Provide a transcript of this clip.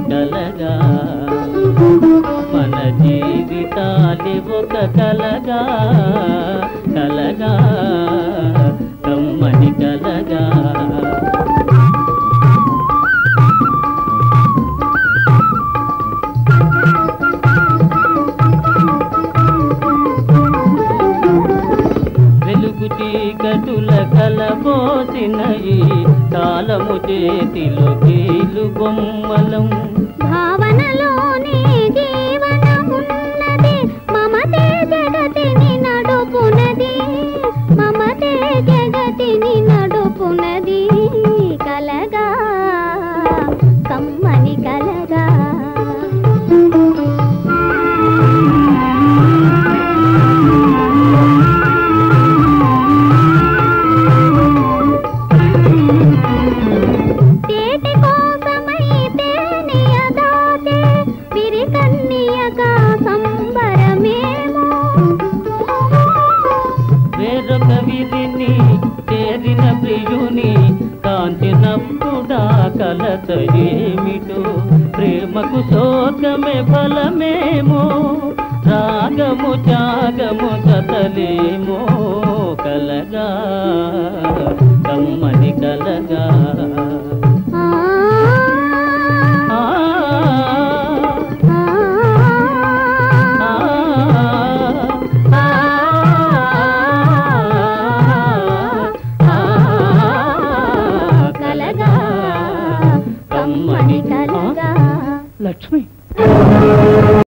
కలగా మన జీవితాలి ఒక కలగా కలగా కమ్మని కలగా వెలుగు చీకటుల కలబోసిన ఈ కాలము చేతిలో కీలు బొమ్మలం భావనలోనే జీవనమున్నది మమతే జగతిని నడుపునది మమతే జగతిని నడుపునది కలగా కమ్మని కలగా తేటి కోసమై తేనియ దాటే విరికన్నియగా సంబరమేమో వేరొక విధిని చేరిన ప్రియుని కాంచినప్పుడా కలత ఏమిటో ప్రేమకు శోకమే ఫలమేమో రాగము త్యాగము కథలేమో కలగా కమ్మని కలగా ఆ ఆ, ఆ ఆ, ఆ, కలగా కమ్మని కలగా లక్ష్మి